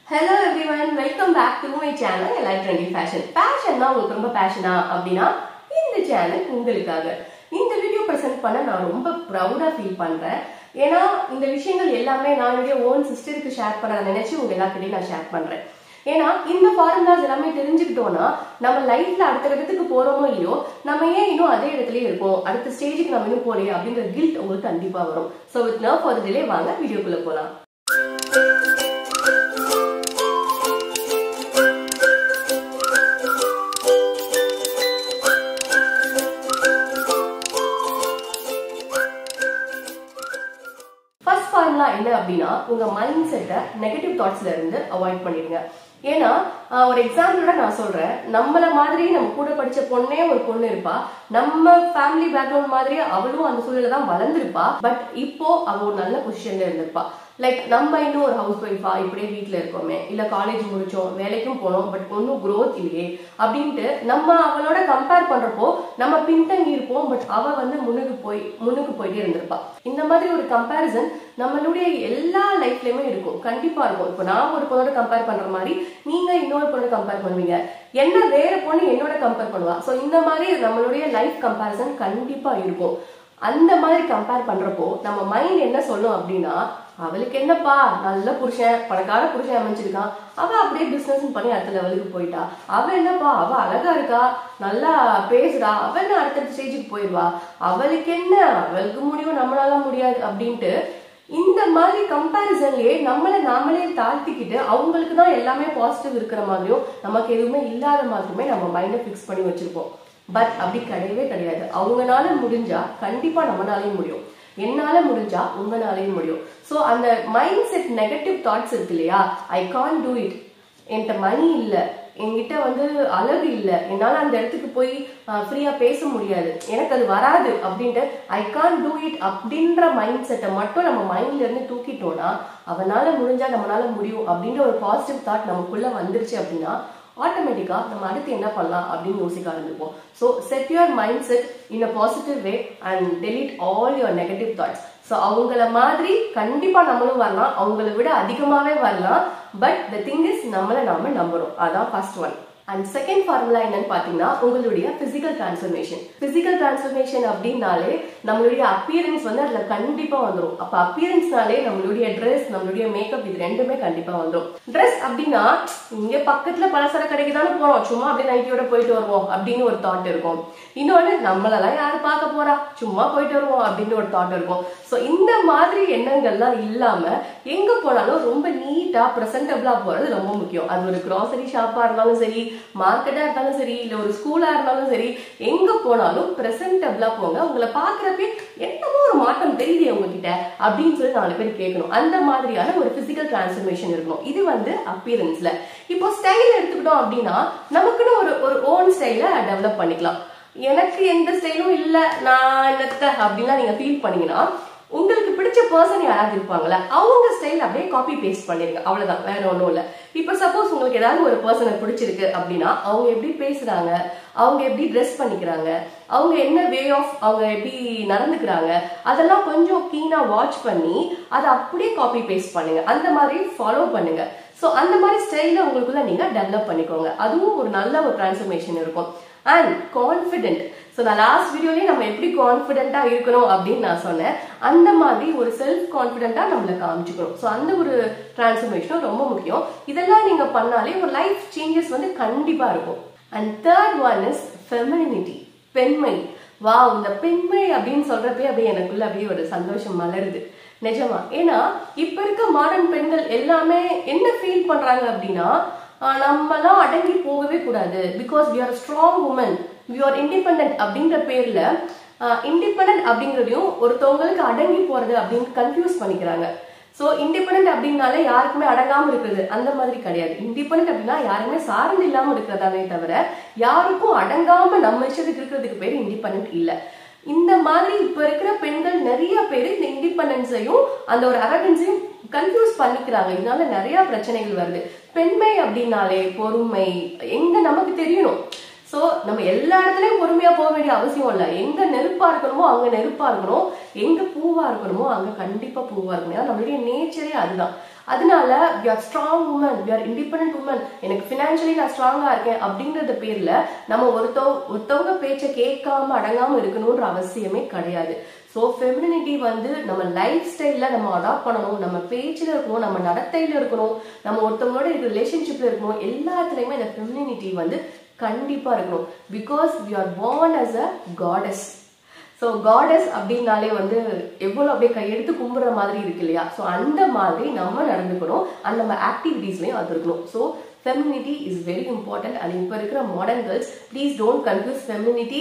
hello everyone welcome back to my channel எல்லாம் trending fashion fashion தான் உங்களுக்கு ரொம்ப பேஷனா அப்படின்னா இந்த சேனல் உங்களுக்காக இந்த வீடியோ ப்ரெசென்ட் பண்ண நான் ரொம்ப ப்ரௌடா ஃபீல் பண்றேன் ஏன்னா இந்த விஷயங்கள் எல்லாமே நான் என்னுடைய ஓன் சிஸ்டருக்கு ஷேர் பண்ண நினைச்சு உங்க எல்லாருக்கிட்டையும் நான் ஷேர் பண்றேன் ஏன்னா இந்த ஃபார்முலாஸ் எல்லாமே தெரிஞ்சுக்கிட்டோம்னா நம்ம லைஃப்ல அடுத்த இடத்துக்கு போறோமோ இல்லையோ நம்ம ஏன் இன்னும் அதே இடத்துலயே இருக்கோம் அடுத்த ஸ்டேஜுக்கு நம்ம இன்னும் போலையே அப்படின்ற கில்ட் உங்களுக்கு கண்டிப்பா வரும் so with no for delay வாங்க வீடியோக்குள்ள போலாம் ஃபர்ஸ்ட் ஃபார்முலா என்ன அப்படின்னா உங்க மைண்ட் செட்டை நெகட்டிவ் தாட்ஸ்ல இருந்து அவாய்ட் பண்ணிடுங்க ஏன்னா ஆஹ், ஒரு எக்ஸாம்பிளோட நான் சொல்றேன் நம்மள மாதிரி நம்ம கூட படிச்ச பொண்ணே ஒரு பொண்ணு இருப்பா நம்ம ஃபேமிலி பேக்ரவுண்ட் மாதிரியே அவளும் அந்த சூழல தான் வளர்ந்துருப்பா பட் இப்போ அவ ஒரு நல்ல பொசிஷன்ல இருந்திருப்பா லைக் நம்ம இன்னும் ஒரு ஹவுஸ் ஒய்ஃபா இப்படியே வீட்ல இருக்கோமே இல்ல காலேஜ் முடிச்சோம் வேலைக்கும் போனோம் பட் ஒன்றும் growth இல்லையே அப்படின்ட்டு நம்ம அவளோட கம்பேர் பண்றப்போ நம்ம பின்தங்கி இருப்போம் பட் அவ வந்து முன்னுக்கு போய் முன்னுக்கு போயிட்டே இருந்திருப்பா இந்த மாதிரி ஒரு கம்பேரிசன் நம்மளுடைய எல்லா லைஃப்லயுமே இருக்கும் கண்டிப்பா இருக்கும் இப்போ நான் ஒரு பொண்ணோட கம்பேர் பண்ற மாதிரி நீங்க இன்னொரு பொண்ணோட கம்பேர் பண்ணுவீங்க என்ன வேற பொண்ணு என்னோட கம்பேர் பண்ணுவா சோ இந்த மாதிரி நம்மளுடைய லைஃப் கம்பேரிசன் கண்டிப்பா இருக்கும் அந்த மாதிரி கம்பேர் பண்றப்போ நம்ம மைண்ட் என்ன சொல்லும் அப்படின்னா அவளுக்கு என்னப்பா நல்ல புருஷன் பணக்கார புருஷன் அமைஞ்சிருக்கான் அவ அப்படியே பிசினஸ் பண்ணி அடுத்த லெவலுக்கு போயிட்டா அவ என்னப்பா அவ அழகா இருக்கா நல்லா பேசுறா அவ என்ன அடுத்த ஸ்டேஜுக்கு போயிடுவா அவளுக்கு என்ன அவளுக்கு முடியும் நம்மளால முடியாது அப்படின்ட்டு இந்த மாதிரி கம்பேரிசன்லயே நம்மளை நாமளே தாழ்த்திக்கிட்டு அவங்களுக்கு தான் எல்லாமே பாசிட்டிவ் இருக்கிற மாதிரியும் நமக்கு எதுவுமே இல்லாத மாதிரியுமே நம்ம மைண்டை ஃபிக்ஸ் பண்ணி வச்சிருப்போம் பட் அப்படி கிடையவே கிடையாது அவங்கனால முடிஞ்சா கண்டிப்பா நம்மளாலையும் முடியும் என்னால முடிஞ்சா உங்களாலையும் முடியும் சோ அந்த மைண்ட் செட் நெகட்டிவ் தாட்ஸ் இருக்கு இல்லையா ஐ கான் டூ இட் என்கிட்ட மணி இல்ல என்கிட்ட வந்து அழகு இல்ல என்னால அந்த இடத்துக்கு போய் ஃப்ரீயா பேச முடியாது எனக்கு அது வராது அப்படின்ட்டு ஐ கான் டூ இட் அப்படின்ற மைண்ட் செட்டை மட்டும் நம்ம மைண்ட்ல இருந்து தூக்கிட்டோம்னா அவனால முடிஞ்சா நம்மளால முடியும் அப்படின்ற ஒரு பாசிட்டிவ் தாட் நமக்குள்ள வந்துருச்சு அப்படின்னா ஆட்டோமேட்டிக்கா நம்ம அடுத்து என்ன பண்ணலாம் அப்படின்னு யோசிக்க ஆரம்பிப்போம் so set your mind set in a positive way and delete all your negative thoughts so அவங்கள மாதிரி கண்டிப்பா நம்மளும் வரலாம் அவங்கள விட அதிகமாவே வரலாம் பட் த திங் இஸ் நம்மளை நாம நம்புறோம் அதான் first one and second formula என்னன்னு பாத்தீங்கன்னா உங்களுடைய பிசிக்கல் டிரான்ஸ்ஃபர்மேஷன் பிசிக்கல் டிரான்ஸ்ஃபர்மேஷன் அப்படின்னாலே நம்மளுடைய அப்பியரன்ஸ் வந்து அதுல கண்டிப்பா வந்துரும் அப்ப அப்பியரன்ஸ்னாலே நம்மளுடைய ட்ரெஸ் நம்மளுடைய மேக்கப் இது ரெண்டுமே கண்டிப்பா வந்துரும் ட்ரெஸ் அப்படின்னா இங்க பக்கத்துல பலசர கடைக்கு தானே போறோம் சும்மா அப்படியே நைட்டியோட போயிட்டு வருவோம் அப்படின்னு ஒரு தாட் இருக்கும் இன்னொன்னு நம்மளெல்லாம் யாரு பார்க்க போறா சும்மா போயிட்டு வருவோம் அப்படின்னு ஒரு தாட் இருக்கும் சோ இந்த மாதிரி எண்ணங்கள்லாம் இல்லாம எங்க போனாலும் ரொம்ப நீட்டா பிரசன்டபிளா போறது ரொம்ப முக்கியம் அது ஒரு கிராசரி ஷாப்பா இருந்தாலும் சரி மார்க்கெட்டா இருந்தாலும் சரி இல்ல ஒரு ஸ்கூலா இருந்தாலும் சரி எங்க போனாலும் பிரசன்டபிளா போங்க உங்களை பாக்குறப்பே என்னமோ ஒரு மாற்றம் தெரியுது உங்ககிட்ட அப்படின்னு சொல்லி நாலு பேர் கேட்கணும் அந்த மாதிரியான ஒரு பிசிக்கல் டிரான்ஸ்ஃபர்மேஷன் இருக்கணும் இது வந்து அப்பியரன்ஸ்ல இப்போ ஸ்டைல் எடுத்துக்கிட்டோம் அப்படின்னா நமக்குன்னு ஒரு ஒரு ஓன் ஸ்டைல டெவலப் பண்ணிக்கலாம் எனக்கு எந்த ஸ்டைலும் இல்ல நான் என்னத்த அப்படின்லாம் நீங்க ஃபீல் பண்ணீங்கன்னா உங்களுக்கு பிடிச்ச பர்சன் யாராவது இருப்பாங்கல்ல அவங்க ஸ்டைல் அப்படியே காப்பி பேஸ்ட் பண்ணிருங்க அவ்வளவுதான் வேற ஒண்ணும் இல்ல இப்ப சப்போஸ் உங்களுக்கு ஏதாவது ஒரு பர்சனை பிடிச்சிருக்கு அப்படின்னா அவங்க எப்படி பேசுறாங்க அவங்க எப்படி ட்ரெஸ் பண்ணிக்கிறாங்க அவங்க என்ன வே ஆஃப் அவங்க எப்படி நடந்துக்கிறாங்க அதெல்லாம் கொஞ்சம் கீனா வாட்ச் பண்ணி அதை அப்படியே காப்பி பேஸ்ட் பண்ணுங்க அந்த மாதிரி ஃபாலோ பண்ணுங்க ஸோ அந்த மாதிரி ஸ்டைல உங்களுக்குள்ள நீங்க டெவலப் பண்ணிக்கோங்க அதுவும் ஒரு நல்ல ஒரு டிரான்ஸ்ஃபர்மேஷன் இருக்கும் அண்ட் கான்ஃபிடென்ட் ஸோ நான் லாஸ்ட் வீடியோலயே நம்ம எப்படி கான்ஃபிடென்ட்டா இருக்கணும் அப்படின்னு நான் சொன்னேன் அந்த மாதிரி ஒரு செல்ஃப் கான்ஃபிடென்ட்டா நம்மள காமிச்சுக்கணும் ஸோ அந்த ஒரு டிரான்ஸ்ஃபர்மேஷனும் ரொம்ப முக்கியம் இதெல்லாம் நீங்க பண்ணாலே ஒரு லைஃப் சேஞ்சஸ் வந்து கண்டிப்பா இருக்கும் and third one is femininity பெண்மை வா இந்த பெண்மை அப்படின்னு சொல்றப்பே அப்படியே எனக்குள்ள அப்படியே ஒரு சந்தோஷம் மலருது நிஜமா ஏன்னா இப்ப இருக்க மாடர்ன் பெண்கள் எல்லாமே என்ன ஃபீல் பண்றாங்க அப்படின்னா ஆஹ் நம்மலாம் அடங்கி போகவே கூடாது because we are strong woman we are independent அப்படின்ற பேர்ல இண்டிபெண்ட் அப்படிங்கிறதையும் ஒருத்தவங்களுக்கு அடங்கி போறது அப்படின்னு கன்ஃபியூஸ் பண்ணிக்கிறாங்க ஸோ இண்டிபெண்ட் அப்படின்னாலே யாருக்குமே அடங்காம இருக்கிறது அந்த மாதிரி கிடையாது இண்டிபெண்ட் அப்படின்னா யாருமே சார்ந்து இல்லாம இருக்கிறதாவே தவிர யாருக்கும் அடங்காம நம்ம இஷ்டத்துக்கு இருக்கிறதுக்கு பேர் இண்டிபெண்ட் இல்ல இந்த மாதிரி இப்ப இருக்கிற பெண்கள் நிறைய பேர் இந்த இண்டிபெண்டன்ஸையும் அந்த ஒரு அரகன்ஸையும் கன்ஃபியூஸ் பண்ணிக்கிறாங்க இதனால நிறைய பிரச்சனைகள் வருது பெண்மை அப்படின்னாலே பொறுமை எங்க நமக்கு தெரியணும் சோ நம்ம எல்லா இடத்துலயும் பொறுமையா போக வேண்டிய அவசியம் இல்ல எங்க நெருப்பா இருக்கணுமோ அங்க நெருப்பா இருக்கணும் எங்க பூவா இருக்கணுமோ அங்க கண்டிப்பா பூவா இருக்கணும் ஏன்னா நம்மளுடைய நேச்சரே அதுதான் அதனால we are strong woman we are independent woman எனக்கு ஃபினான்ஷியலி நான் ஸ்ட்ராங்கா இருக்கேன் அப்படிங்கறது பேர்ல நம்ம ஒருத்தவ ஒருத்தவங்க பேச்ச கேட்காம அடங்காம இருக்கணும்ன்ற அவசியமே கிடையாது ஸோ ஃபெமினிட்டி வந்து நம்ம லைஃப் ஸ்டைல்ல நம்ம அடாப்ட் பண்ணணும் நம்ம பேச்சில் இருக்கணும் நம்ம நடத்தையில இருக்கணும் நம்ம ஒருத்தவங்களோட இருக்கிற ரிலேஷன்ஷிப்ல இருக்கணும் எல்லாத்துலயுமே இந்த ஃபெமினிட்டி வந்து கண்டிப்பா இருக்கணும் because we are born as a goddess so goddess அப்படின்னாலே வந்து எவ்வளோ அப்படியே கையெடுத்து கும்பிடுற மாதிரி இருக்கு இல்லையா ஸோ அந்த மாதிரி நம்ம நடந்துக்கணும் அண்ட் நம்ம ஆக்டிவிட்டீஸ்லையும் அது இருக்கணும் so femininity is very important and இப்போ இருக்கிற modern girls please don't confuse femininity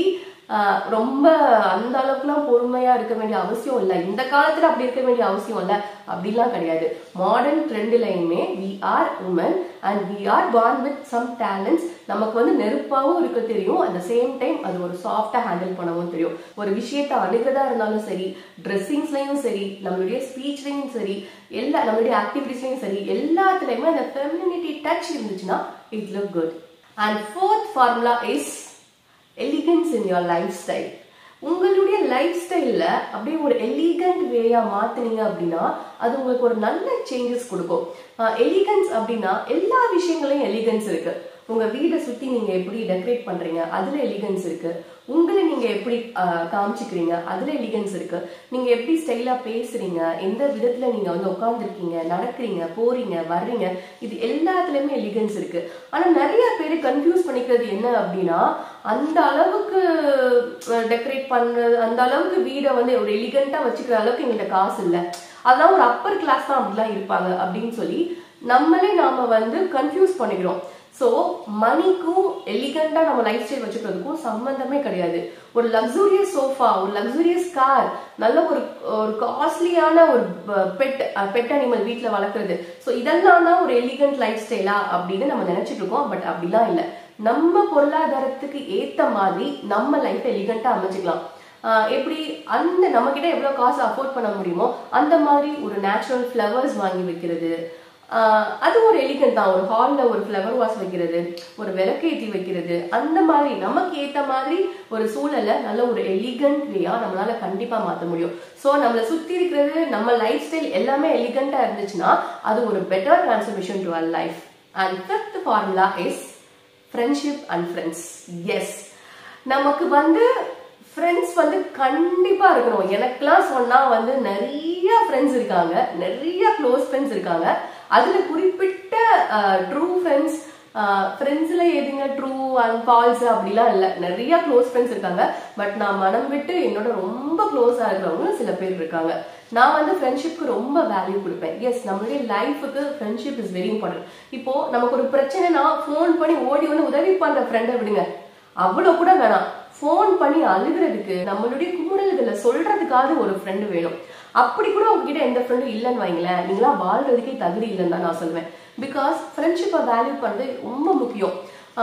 ரொம்ப அந்த அளவுக்குலாம் பொறுமையா இருக்க வேண்டிய அவசியம் இல்லை இந்த காலத்துல அப்படி இருக்க வேண்டிய அவசியம் இல்லை அப்படிலாம் கிடையாது மாடர்ன் ட்ரெண்ட்லையுமே we are woman and we are born with some talents நமக்கு வந்து நெருப்பாவும் இருக்க தெரியும் அந்த சேம் டைம் அது ஒரு சாஃப்டா ஹேண்டில் பண்ணவும் தெரியும் ஒரு விஷயத்தை அணுகிறதா இருந்தாலும் சரி ட்ரெஸ்ஸிங்ஸ்லயும் சரி நம்மளுடைய ஸ்பீச்லயும் சரி எல்லா நம்மளுடைய ஆக்டிவிட்டிஸ்லயும் சரி எல்லாத்துலயுமே அந்த ஃபெமினிட்டி டச் இருந்துச்சுன்னா it look good and fourth formula is elegance in your lifestyle உங்களுடைய லைஃப் ஸ்டைல்ல அப்படியே ஒரு எலிகண்ட் வேயா மாத்துனீங்க அப்படின்னா அது உங்களுக்கு ஒரு நல்ல சேஞ்சஸ் கொடுக்கும் எலிகன்ஸ் அப்படின்னா எல்லா விஷயங்களையும் எலிகன்ஸ் இருக்கு உங்க வீடை சுத்தி நீங்க எப்படி டெக்கரேட் பண்றீங்க அதுல எலிகன்ஸ் இருக்கு உங்களை நீங்க எப்படி ஆஹ், காமிச்சுக்கிறீங்க அதுல எலிகன்ஸ் இருக்கு நீங்க எப்படி ஸ்டைலா பேசுறீங்க எந்த விதத்துல நீங்க வந்து உட்காந்துருக்கீங்க நடக்கிறீங்க போறீங்க வர்றீங்க இது எல்லாத்துலயுமே எலிகன்ஸ் இருக்கு ஆனா நிறைய பேர் கன்ஃபியூஸ் பண்ணிக்கிறது என்ன அப்படின்னா அந்த அளவுக்கு டெக்கரேட் பண்றது அந்த அளவுக்கு வீடை வந்து ஒரு எலிகண்டா வச்சுக்கிற அளவுக்கு எங்கள்கிட்ட காசு இல்ல அதான் ஒரு அப்பர் கிளாஸ் தான் அப்படிலாம் இருப்பாங்க அப்படின்னு சொல்லி நம்மளே நாம வந்து கன்ஃபியூஸ் பண்ணிக்கிறோம் ஸோ மணிக்கும் எலிகண்டா நம்ம லைஃப் ஸ்டைல் வச்சுக்கிறதுக்கும் சம்பந்தமே கிடையாது ஒரு லக்ஸூரியஸ் சோஃபா ஒரு லக்ஸூரியஸ் கார் நல்ல ஒரு ஒரு காஸ்ட்லியான ஒரு பெட் பெட் அனிமல் வீட்டில் வளர்க்குறது ஸோ இதெல்லாம் தான் ஒரு எலிகண்ட் லைஃப் ஸ்டைலா அப்படின்னு நம்ம நினைச்சிட்டு இருக்கோம் பட் அப்படிலாம் இல்லை நம்ம பொருளாதாரத்துக்கு ஏத்த மாதிரி நம்ம லைஃப் எலிகண்டா அமைச்சுக்கலாம் ஆஹ் எப்படி அந்த நம்ம கிட்ட எவ்வளவு காசு அஃபோர்ட் பண்ண முடியுமோ அந்த மாதிரி ஒரு நேச்சுரல் ஃப்ளவர்ஸ் வாங்கி வைக்கிறது ஆஹ் அது ஒரு எலிகண்ட் தான் ஒரு ஹால்ல ஒரு ஃப்ளவர் வாஸ் வைக்கிறது ஒரு விளக்கேத்தி வைக்கிறது அந்த மாதிரி நமக்கு ஏத்த மாதிரி ஒரு சூழலை நல்ல ஒரு எலிகண்ட் வேயா நம்மளால கண்டிப்பா மாத்த முடியும் சோ நம்மளை சுத்தி இருக்கிறது நம்ம லைஃப் ஸ்டைல் எல்லாமே எலிகண்டா இருந்துச்சுன்னா அது ஒரு better transformation to our life and fifth formula is friendship and friends yes நமக்கு வந்து ஃப்ரெண்ட்ஸ் வந்து கண்டிப்பா இருக்கணும் எனக்கெல்லாம் சொன்னா வந்து நிறைய ஃப்ரெண்ட்ஸ் இருக்காங்க நிறைய க்ளோஸ் ஃப்ரெண்ட்ஸ் இருக்காங்க அதுல குறிப்பிட்ட ட்ரூ ஃப்ரெண்ட்ஸ் ஃப்ரெண்ட்ஸ்ல எதுங்க ட்ரூ அண்ட் ஃபால்ஸ் அப்படிலாம் இல்லை நிறைய க்ளோஸ் ஃப்ரெண்ட்ஸ் இருக்காங்க பட் நான் மனம் விட்டு என்னோட ரொம்ப க்ளோஸா இருக்கிறவங்களும் சில பேர் இருக்காங்க நான் வந்து ஃப்ரெண்ட்ஷிப்க்கு ரொம்ப வேல்யூ கொடுப்பேன் எஸ் நம்மளுடைய லைஃபுக்கு ஃப்ரெண்ட்ஷிப் இஸ் வெரி இம்பார்ட்டன்ட் இப்போ நமக்கு ஒரு பிரச்சனைனா ஃபோன் பண்ணி ஓடி வந்து உதவி பண்ற ஃப்ரெண்டை விடுங்க அவ்வளவு கூட வேணாம் ஃபோன் பண்ணி அழுகிறதுக்கு நம்மளுடைய குமுறல்களை சொல்றதுக்காவது ஒரு ஃப்ரெண்டு வேணும் அப்படி கூட உங்ககிட்ட எந்த ஃப்ரெண்டும் இல்லைன்னு வைங்களேன் நீங்களாம் வாழ்றதுக்கே தகுதி இல்லைன்னு தான் நான் சொல்லுவேன் பிகாஸ் ஃப்ரெண்ட்ஷிப்பை வேல்யூ பண்றது ரொம்ப முக்கியம்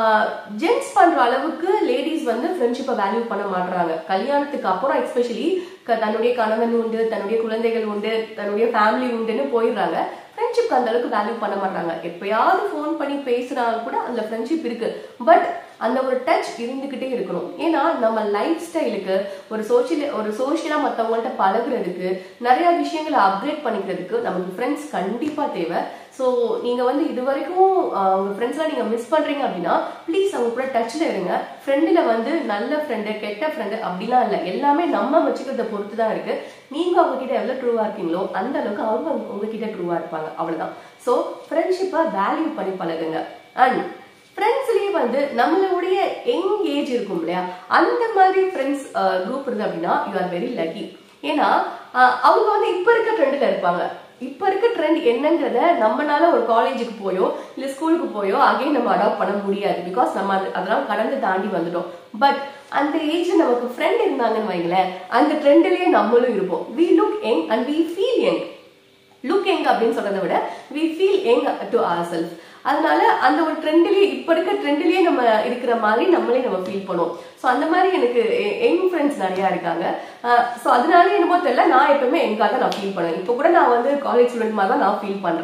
ஜென்ஸ் பண்ற அளவுக்கு லேடிஸ் வந்து ஃப்ரெண்ட்ஷிப்பை வேல்யூ பண்ண மாட்றாங்க கல்யாணத்துக்கு அப்புறம் எஸ்பெஷலி தன்னுடைய கணவன் உண்டு தன்னுடைய குழந்தைகள் உண்டு தன்னுடைய ஃபேமிலி உண்டுன்னு போயிடுறாங்க ஃப்ரெண்ட்ஷிப் அந்த அளவுக்கு வேல்யூ பண்ண மாட்டாங்க எப்பயாவது ஃபோன் பண்ணி பேசுனா கூட அந்த ஃப்ரெண்ட்ஷிப் இருக்கு பட் அந்த ஒரு டச் இருந்துகிட்டே இருக்கணும் ஏன்னா நம்ம லைஃப் ஸ்டைலுக்கு ஒரு சோசியல் ஒரு சோஷியலா மத்தவங்கள்ட்ட பழகுறதுக்கு நிறைய விஷயங்களை அப்கிரேட் பண்ணிக்கிறதுக்கு நமக்கு ஃப்ரெண்ட்ஸ் கண்டிப்பா தேவை ஸோ நீங்க வந்து இது வரைக்கும் ஆஹ், உங்க ஃப்ரெண்ட்ஸ்லாம் நீங்க மிஸ் பண்றீங்க அப்படின்னா ப்ளீஸ் அவங்க கூட டச்ல இருங்க ஃப்ரெண்டுல வந்து நல்ல ஃப்ரெண்டு கெட்ட ஃப்ரெண்டு அப்படிலாம் இல்லை எல்லாமே நம்ம வச்சுக்கிறத பொறுத்து தான் இருக்கு நீங்க அவங்க கிட்ட எவ்வளவு ட்ரூவா இருக்கீங்களோ அந்த அளவுக்கு அவங்க உங்ககிட்ட ட்ரூவா இருப்பாங்க அவ்வளவுதான் ஸோ ஃப்ரெண்ட்ஷிப்பை வேல்யூ பண்ணி பழகுங்க அண்ட் ஃப்ரெண்ட்ஸ்லயே வந்து நம்மளுடைய யங் ஏஜ் இருக்கும் இல்லையா அந்த மாதிரி ஃப்ரெண்ட்ஸ் குரூப் இருந்து அப்படின்னா யூ ஆர் வெரி லக்கி ஏன்னா அஹ், அவங்க வந்து இப்ப இருக்க ட்ரெண்ட்ல இருப்பாங்க இப்ப இருக்க ட்ரெண்ட் என்னங்கிறத நம்மனால ஒரு காலேஜுக்கு போயோ இல்ல ஸ்கூலுக்கு போயோ அகைன் நம்ம அடாப்ட் பண்ண முடியாது பிகாஸ் நம்ம அது- அதெல்லாம் கடந்து தாண்டி வந்துட்டோம் பட் அந்த ஏஜ் நமக்கு ஃப்ரெண்ட் இருந்தாங்கன்னு வைங்களேன் அந்த ட்ரெண்ட்லயே நம்மளும் இருப்போம் we look young and we feel young look young அப்படின்னு சொல்றதை விட we feel young to our self அதனால அந்த ஒரு ட்ரெண்ட்லயே இப்ப இருக்க ட்ரெண்ட்லயே நம்ம இருக்கிற மாதிரி நம்மளே நம்ம ஃபீல் பண்ணுவோம் ஸோ அந்த மாதிரி எனக்கு யங் ஃப்ரெண்ட்ஸ் நிறைய இருக்காங்க ஸோ அதனால என்னமோ தெரியல நான் எப்பவுமே எங்காக தான் நான் ஃபீல் பண்ணுவேன் இப்போ கூட நான் வந்து காலேஜ் ஸ்டூடெண்ட் மாதிரி தான் நான் ஃபீல் பண்றேன்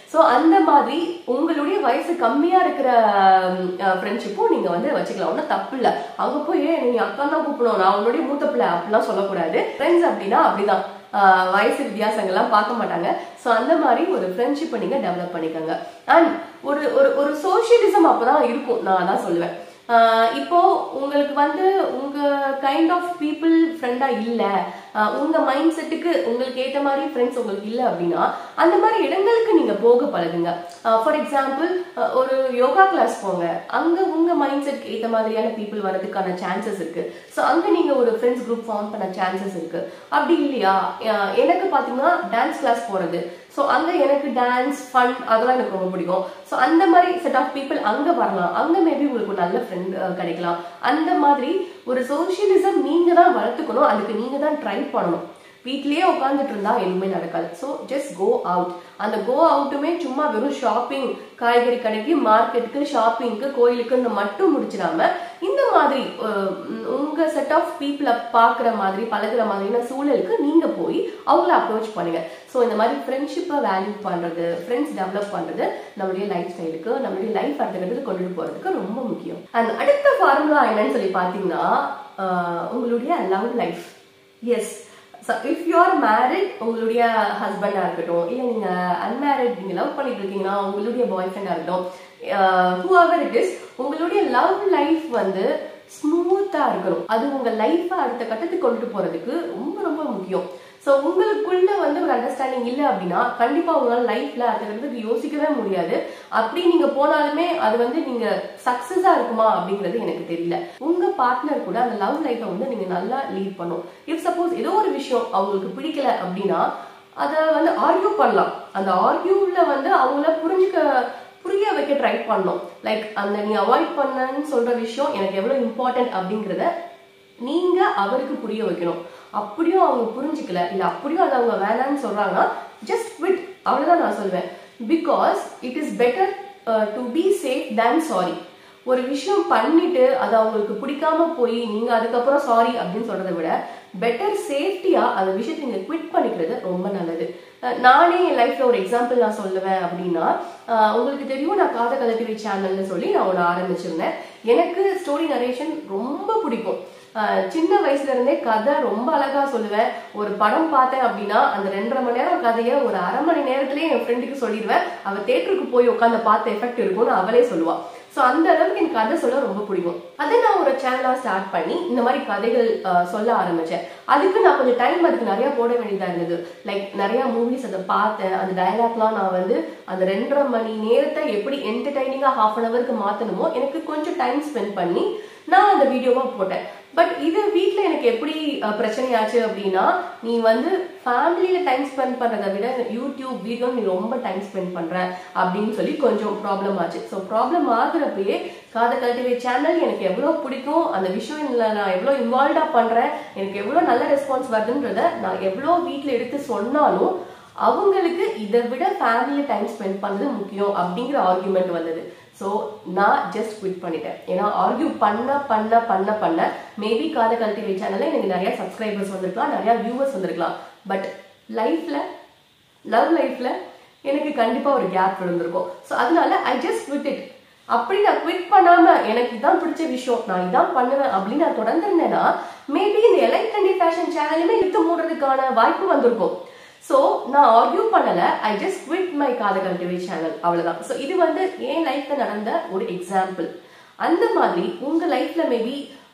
ஸோ அந்த மாதிரி உங்களுடைய வயசு கம்மியா இருக்கிற ஃப்ரெண்ட்ஷிப்பும் நீங்க வந்து வச்சுக்கலாம் ஒன்றும் தப்பு இல்லை அங்க போய் "ஏய், நீங்க அக்கா தான் கூப்பிடணும் நான் உன்னுடைய மூத்த பிள்ளை அப்படிலாம் சொல்லக்கூடாது ஃப்ரெண்ட்ஸ் அப்படின்னா அப்படிதான் ஆஹ் வயசு வித்தியாசங்கள்லாம் பார்க்க மாட்டாங்க ஸோ அந்த மாதிரி ஒரு ஃப்ரெண்ட்ஷிப்பை நீங்க டெவலப் பண்ணிக்கோங்க அண்ட் ஒரு ஒரு ஒரு சோஷியலிசம் அப்பதான் இருக்கும் நான் அதான் சொல்லுவேன் ஆஹ் இப்போ உங்களுக்கு வந்து உங்க கைண்ட் ஆஃப் பீப்புள் ஃப்ரெண்டா இல்ல ஆஹ் உங்க மைண்ட் செட்டுக்கு உங்களுக்கு ஏத்த மாதிரி ஃப்ரெண்ட்ஸ் உங்களுக்கு இல்ல அப்படின்னா அந்த மாதிரி இடங்களுக்கு நீங்க போக பழகுங்க ஃபார் எக்ஸாம்பிள் ஒரு யோகா கிளாஸ் போங்க அங்க உங்க மைண்ட் செட்க்கு ஏத்த மாதிரியான பீப்புள் வரதுக்கான சான்சஸ் இருக்கு ஸோ அங்க நீங்க ஒரு ஃப்ரெண்ட்ஸ் குரூப் ஃபார்ம் பண்ண சான்சஸ் இருக்கு அப்படி இல்லையா ஆஹ் எனக்கு பாத்தீங்கன்னா டான்ஸ் கிளாஸ் போறது ஸோ அங்க எனக்கு டான்ஸ் ஃபன் அதெல்லாம் எனக்கு ரொம்ப பிடிக்கும் ஸோ அந்த மாதிரி செட் ஆஃப் பீப்புள் அங்க வரலாம் அங்க மேபி உங்களுக்கு ஒரு நல்ல ஃப்ரெண்ட் கிடைக்கலாம் அந்த மாதிரி ஒரு சோஷியலிசம் நீங்க தான் வளர்த்துக்கணும் அதுக்கு நீங்க தான் ட்ரை பண்ணணும் வீட்லயே உட்காந்துட்டு இருந்தா எதுவுமே நடக்காது ஸோ ஜஸ்ட் கோ அவுட் அந்த கோ அவுட்டுமே சும்மா வெறும் ஷாப்பிங் காய்கறி கடைக்கு மார்க்கெட்டுக்கு ஷாப்பிங்க்கு கோயிலுக்குன்னு மட்டும் முடிச்சிடாம இந்த மாதிரி அஹ், உம், உங்க செட் ஆஃப் பீப்புளை பார்க்குற மாதிரி பழகுற மாதிரியான சூழலுக்கு நீங்க போய் அவங்கள அப்ரோச் பண்ணுங்க ஸோ இந்த மாதிரி ஃப்ரெண்ட்ஷிப்பை வேல்யூ பண்றது ஃப்ரெண்ட்ஸ் டெவலப் பண்றது நம்மளுடைய லைஃப் ஸ்டைலுக்கு நம்மளுடைய லைஃப் அடுத்த கட்டத்துக்கு கொண்டுட்டு போறதுக்கு ரொம்ப முக்கியம் அண்ட் அடுத்த ஃபார்முலா என்னன்னு சொல்லி பார்த்தீங்கன்னா அஹ், உங்களுடைய love life yes if you are married உங்களுடைய ஹஸ்பண்டா இருக்கட்டும் இல்ல நீங்க அன்மேரிட் நீங்க லவ் பண்ணிட்டு இருக்கீங்கன்னா உங்களுடைய பாய் ஃப்ரெண்டா இருக்கட்டும் ஹூவர் இட் இஸ் உங்களுடைய லவ் லைஃப் வந்து ஸ்மூத்தா இருக்கணும் அது உங்க லைஃபை அடுத்த கட்டத்துக்கு கொண்டுட்டு போறதுக்கு ரொம்ப ரொம்ப முக்கியம் ஸோ உங்களுக்குள்ள வந்து ஒரு அண்டர்ஸ்டாண்டிங் இல்லை அப்படின்னா கண்டிப்பா உங்களால லைஃப்ல அடுத்த கட்டத்துக்கு யோசிக்கவே முடியாது அப்படி நீங்க போனாலுமே அது வந்து நீங்க சக்சஸா இருக்குமா அப்படிங்கிறது எனக்கு தெரியல உங்க பார்ட்னர் கூட அந்த லவ் லைஃப்பை வந்து நீங்க நல்லா லீட் பண்ணும் இஃப் சப்போஸ் ஏதோ ஒரு விஷயம் அவங்களுக்கு பிடிக்கல அப்படின்னா அதை வந்து ஆர்கியூ பண்ணலாம் அந்த ஆர்கியூல வந்து அவங்கள புரிஞ்சுக்க புரிய வைக்க ட்ரை பண்ணணும் லைக் அந்த நீ அவாய்ட் பண்ணன்னு சொல்ற விஷயம் எனக்கு எவ்வளவு இம்பார்ட்டன்ட் அப்படிங்கிறத நீங்க அவருக்கு புரிய வைக்கணும் அப்படியும் அவங்க புரிஞ்சுக்கல இல்ல அப்படியும் அது அவங்க வேணாம்னு சொல்றாங்கன்னா ஜஸ்ட் விட் அவ்வளவுதான் நான் சொல்வேன் because it is better to be safe than sorry ஒரு விஷயம் பண்ணிட்டு அது அவங்களுக்கு பிடிக்காம போய் நீங்க அதுக்கப்புறம் சாரி அப்படின்னு சொல்றதை விட பெட்டர் சேஃப்டியா அந்த விஷயத்தை நீங்க குவிட் பண்ணிக்கிறது ரொம்ப நல்லது அஹ் நானே என் லைஃப்ல ஒரு எக்ஸாம்பிள் நான் சொல்லுவேன் அப்படின்னா அஹ் உங்களுக்கு தெரியும் நான் காத கலட்டிவி சேனல்னு சொல்லி நான் ஒன்று ஆரம்பிச்சிருந்தேன் எனக்கு ஸ்டோரி நரேஷன் ரொம்ப பிடிக்கும் அஹ் சின்ன வயசுல இருந்தே கதை ரொம்ப அழகா சொல்லுவேன் ஒரு படம் பார்த்தேன் அப்படின்னா அந்த ரெண்டரை மணி நேரம் கதையை ஒரு அரை மணி நேரத்திலேயே என் ஃப்ரெண்டுக்கு சொல்லிடுவேன் அவ தேட்டருக்கு போய் உட்காந்து பார்த்த எஃபெக்ட் இருக்கும்னு அவளே சொல்லுவா ஸோ அந்த அளவுக்கு எனக்கு கதை சொல்ல ரொம்ப பிடிக்கும் அதை நான் ஒரு சேனலா ஸ்டார்ட் பண்ணி இந்த மாதிரி கதைகள் அஹ், சொல்ல ஆரம்பிச்சேன் அதுக்கு நான் கொஞ்சம் டைம் அதுக்கு நிறைய போட வேண்டியதா இருந்தது லைக் நிறைய மூவிஸ் அதை பார்த்தேன் அந்த டயலாக்லாம் நான் வந்து அந்த ரெண்டரை மணி நேரத்தை எப்படி என்டர்டைனிங்கா ஹாஃப் அன் ஹவருக்கு மாத்தணுமோ எனக்கு கொஞ்சம் டைம் ஸ்பெண்ட் பண்ணி நான் அந்த வீடியோவா போட்டேன் பட் இது வீட்ல எனக்கு எப்படி அஹ், பிரச்சனையாச்சு அப்படின்னா நீ வந்து ஃபேமிலியில டைம் ஸ்பெண்ட் பண்றதை விட யூடியூப் வீடியோ நீ ரொம்ப டைம் ஸ்பெண்ட் பண்ற அப்படின்னு சொல்லி கொஞ்சம் ப்ராப்ளம் ஆச்சு ஸோ ப்ராப்ளம் ஆகுறப்பயே காத கல்டிவே சேனல் எனக்கு எவ்வளவு பிடிக்கும் அந்த விஷயம்ல நான் எவ்வளவு இன்வால்வ்டா பண்றேன் எனக்கு எவ்வளவு நல்ல ரெஸ்பான்ஸ் வருதுன்றத நான் எவ்வளவு வீட்ல எடுத்து சொன்னாலும் அவங்களுக்கு இதை விட ஃபேமிலியில டைம் ஸ்பெண்ட் பண்றது முக்கியம் அப்படிங்கிற ஆர்குமெண்ட் வந்தது ஸோ நான் ஜஸ்ட் குவிட் பண்ணிட்டேன் ஏன்னா ஆர்கியூ பண்ண பண்ண பண்ண பண்ண மேபி காத கல்டிவே சேனல்ல எனக்கு நிறைய சப்ஸ்கிரைபர்ஸ் வந்திருக்கலாம் நிறைய வியூவர்ஸ் வந்திருக்கலாம் பட் லைஃப்ல லவ் லைஃப்ல எனக்கு கண்டிப்பா ஒரு கேப் விழுந்திருக்கும் ஸோ அதனால ஐ ஜஸ்ட் குவிட் இட் அப்படி நான் குவிட் பண்ணாம எனக்கு இதான் பிடிச்ச விஷயம் நான் இதான் பண்ணுவேன் அப்படின்னு நான் தொடர்ந்திருந்தேன்னா மேபி இந்த எலைட் ட்ரெண்டி ஃபேஷன் சேனலுமே இழுத்து மூடுறதுக்கான வாய்ப்பு வந்திருக்கும் ஸோ நான் ஆர்கியூ பண்ணல ஐ ஜஸ்ட் குவிட் மை காத கல்டிவே சேனல் அவ்வளவுதான் ஸோ இது வந்து என் லைஃப்ல நடந்த ஒரு எக்ஸாம்பிள் அந்த மாதிரி உங்க லைஃப்ல மேபி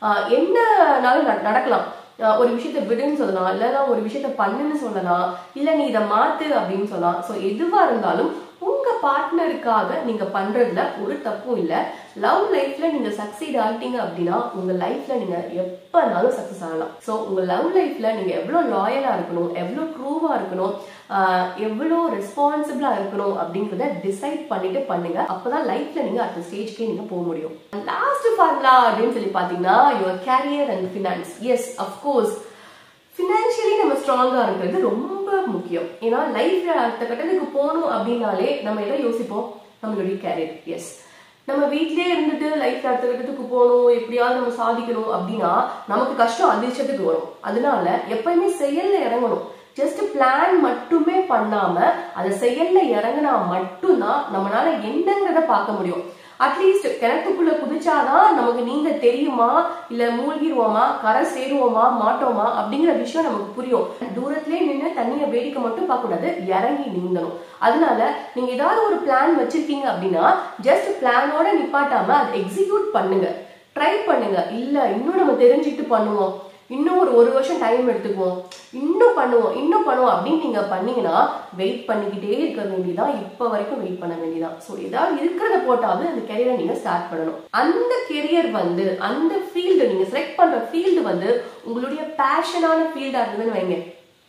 என்னனாலும் நட- நடக்கலாம் ஆஹ் ஒரு விஷயத்த விடுன்னு சொல்லலாம் இல்லைன்னா ஒரு விஷயத்த பண்ணுன்னு சொல்லலாம் இல்ல நீ இதை மாத்து அப்படின்னு சொல்லலாம் ஸோ எதுவா இருந்தாலும் உங்க பார்ட்னருக்காக நீங்க பண்றதுல ஒரு தப்பும் இல்ல லவ் லைஃப்ல நீங்க சக்சீட் ஆகிட்டீங்க அப்படின்னா உங்க லைஃப்ல நீங்க எப்பனாலும் சக்சஸ் ஆகலாம் ஸோ உங்க லவ் லைஃப்ல நீங்க எவ்வளவு லாயலா இருக்கணும் எவ்வளவு ட்ரூவா இருக்கணும் ஆஹ் எவ்வளவு ரெஸ்பான்சிபிளா இருக்கணும் அப்படிங்கறத டிசைட் பண்ணிட்டு பண்ணுங்க அப்பதான் லைஃப்ல நீங்க அடுத்த ஸ்டேஜ்க்கே நீங்க போக முடியும் லாஸ்ட் ஃபார்முலா அப்படின்னு சொல்லி பாத்தீங்கன்னா your career and finance yes of course financially நம்ம ஸ்ட்ராங்கா இருக்கிறது ரொம்ப முக்கியம் ஏன்னா லைஃப்ல அடுத்த கட்டத்துக்கு போகணும் அப்படின்னாலே நம்ம எதை யோசிப்போம் நம்மளுடைய கேரியர் எஸ் நம்ம வீட்லயே இருந்துட்டு லைஃப்ல அடுத்த கட்டத்துக்கு போகணும் எப்படியாவது நம்ம சாதிக்கணும் அப்படின்னா நமக்கு கஷ்டம் அதிர்ஷ்டத்துக்கு வரும் அதனால எப்பயுமே செயல்ல இறங்கணும் ஜஸ்ட் பிளான் மட்டுமே பண்ணாம அதை செயல்ல இறங்கினா மட்டும்தான் நம்மளால என்னங்கிறத பார்க்க முடியும் அட்லீஸ்ட் கிணத்துக்குள்ள குதிச்சாதான் நமக்கு நீங்க தெரியுமா இல்ல மூழ்கிடுவோமா கரை சேருவோமா மாட்டோமா அப்படிங்கிற விஷயம் நமக்கு புரியும் தூரத்திலே நின்று தண்ணியை வேடிக்கை மட்டும் பார்க்க கூடாது இறங்கி நீந்தணும் அதனால நீங்க ஏதாவது ஒரு பிளான் வச்சிருக்கீங்க அப்படின்னா ஜஸ்ட் பிளானோட நிப்பாட்டாம அதை எக்ஸிக்யூட் பண்ணுங்க ட்ரை பண்ணுங்க இல்ல இன்னும் நம்ம தெரிஞ்சுட்டு பண்ணுவோம் இன்னும் ஒரு ஒரு வருஷம் டைம் எடுத்துக்குவோம் இன்னும் பண்ணுவோம் இன்னும் பண்ணுவோம் அப்படின்னு நீங்க பண்ணீங்கன்னா வெயிட் பண்ணிக்கிட்டே இருக்க வேண்டியதான் இப்ப வரைக்கும் வெயிட் பண்ண வேண்டியதான் ஸோ ஏதாவது இருக்கிறத போட்டாவது அந்த கெரியரை நீங்க ஸ்டார்ட் பண்ணணும் அந்த கெரியர் வந்து அந்த ஃபீல்டு நீங்க செலக்ட் பண்ற ஃபீல்டு வந்து உங்களுடைய பேஷனான ஃபீல்டா இருந்ததுன்னு வைங்க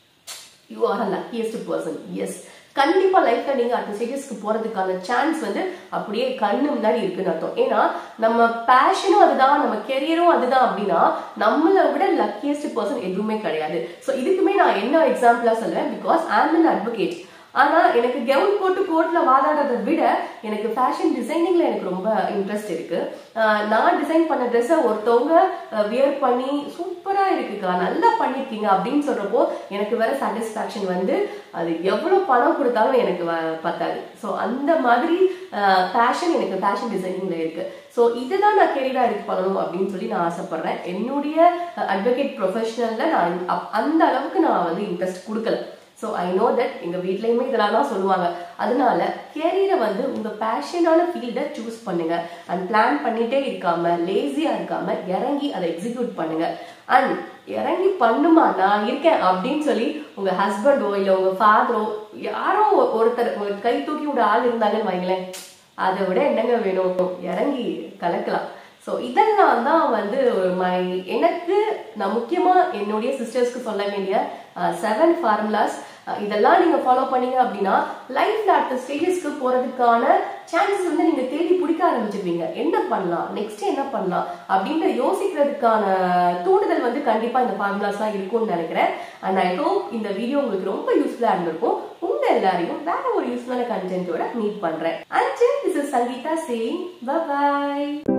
you are a luckiest person yes கண்டிப்பா லைஃப்ல நீங்க அடுத்த ஸ்டேஜஸ்க்கு போறதுக்கான சான்ஸ் வந்து அப்படியே கண்ணு முன்னாடி இருக்குன்னு அர்த்தம் ஏன்னா நம்ம பேஷனும் அதுதான் நம்ம கெரியரும் அதுதான் அப்படின்னா நம்மளை விட லக்கியஸ்ட் பர்சன் எதுவுமே கிடையாது ஸோ இதுக்குமே நான் என்ன எக்ஸாம்பிளா சொல்றேன் பிகாஸ் ஐம் அன் அட்வொகேட் ஆனா எனக்கு கவுன் போட்டு கோர்ட்ல வாதாடுறதை விட எனக்கு ஃபேஷன் டிசைனிங்ல எனக்கு ரொம்ப இன்ட்ரெஸ்ட் இருக்கு ஆஹ் நான் டிசைன் பண்ண ட்ரெஸ்ஸை ஒருத்தவங்க வியர் பண்ணி சூப்பரா இருக்குக்கா நல்லா பண்ணிருக்கீங்க அப்படின்னு சொல்றப்போ எனக்கு வேற சாட்டிஸ்பாக்சன் வந்து அது எவ்வளவு பணம் கொடுத்தாலும் எனக்கு வ- பத்தாது ஸோ அந்த மாதிரி பேஷன் எனக்கு ஃபேஷன் டிசைனிங்ல இருக்கு ஸோ இதுதான் நான் கெரியரா இருக்கு பண்ணணும் அப்படின்னு சொல்லி நான் ஆசைப்படுறேன் என்னுடைய அட்வொகேட் ப்ரொஃபஷனல்ல நான் அப்- அந்த அளவுக்கு நான் வந்து இன்ட்ரெஸ்ட் கொடுக்கல ஸோ ஐ நோ தட் எங்கள் வீட்லேயுமே இதெல்லாம் தான் சொல்லுவாங்க அதனால கேரியரை வந்து உங்கள் பேஷனான ஃபீல்டை சூஸ் பண்ணுங்க அண்ட் பிளான் பண்ணிட்டே இருக்காம லேசியாக இருக்காம இறங்கி அதை எக்ஸிக்யூட் பண்ணுங்க அண்ட் இறங்கி பண்ணுமா நான் இருக்கேன் அப்படின்னு சொல்லி உங்க ஹஸ்பண்டோ இல்லை உங்க ஃபாதரோ யாரோ ஒ- ஒருத்தர் உங்க கை தூக்கி விட ஆள் இருந்தாங்கன்னு வைங்களேன் அதை விட என்னங்க வேணும் இறங்கி கலக்கலாம் ஸோ இதெல்லாம் தான் வந்து மை எனக்கு நான் முக்கியமா என்னுடைய சிஸ்டர்ஸ்க்கு சொல்ல வேண்டிய செவன் ஃபார்முலாஸ் இதெல்லாம் நீங்க ஃபாலோ பண்ணீங்க அப்படின்னா லைஃப்ல அடுத்த ஸ்டேஜஸ்க்கு போறதுக்கான சான்சஸ் வந்து நீங்க தேடி பிடிக்க ஆரம்பிச்சிருவீங்க என்ன பண்ணலாம் நெக்ஸ்ட் என்ன பண்ணலாம் அப்படின்ற யோசிக்கிறதுக்கான தூண்டுதல் வந்து கண்டிப்பா இந்த ஃபார்முலாஸ்லாம் இருக்கும்னு நினைக்கிறேன் அண்ட் ஐ ஹோப் இந்த வீடியோ உங்களுக்கு ரொம்ப யூஸ்ஃபுல்லா இருந்திருக்கும் உங்க எல்லாரையும் வேற ஒரு யூஸ்ஃபுல்லான கண்டென்ட்டோட மீட் பண்றேன் and this is Sangeetha saying by